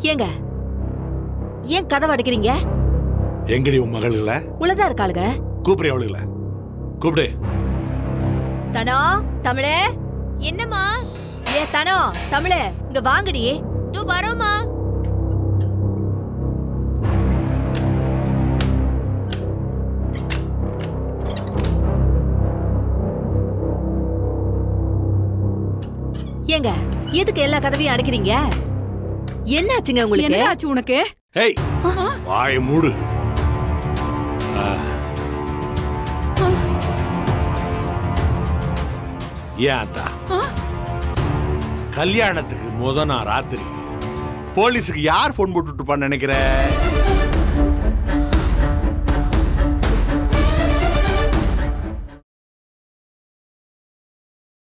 ஏங்க ஏன் கதவை அடைக்கிறீங்க எங்கடி உன் மகள்கள உள்ளதா இருக்காளுங்க கூப்பிடு அவளுகள கூப்பிடு தனோ தமிழே என்னம்மா ஏ தனோ தமிழே இங்க வாங்கடி இதோ வரோமா ஏங்க எதுக்கு எல்லா கதவையும் அடைக்கிறீங்க என்னாச்சுங்க உங்களுக்கு என்னடாச்சு உனக்கு ஏய் வாயை மூடு ஆ. ஏன் அத்தா ஆ? கல்யாணத்துக்கு முத நாள் ராத்திரி போலீஸுக்கு யார் ஃபோன் போட்டுட்டு இருப்பான்னு நினைக்கிற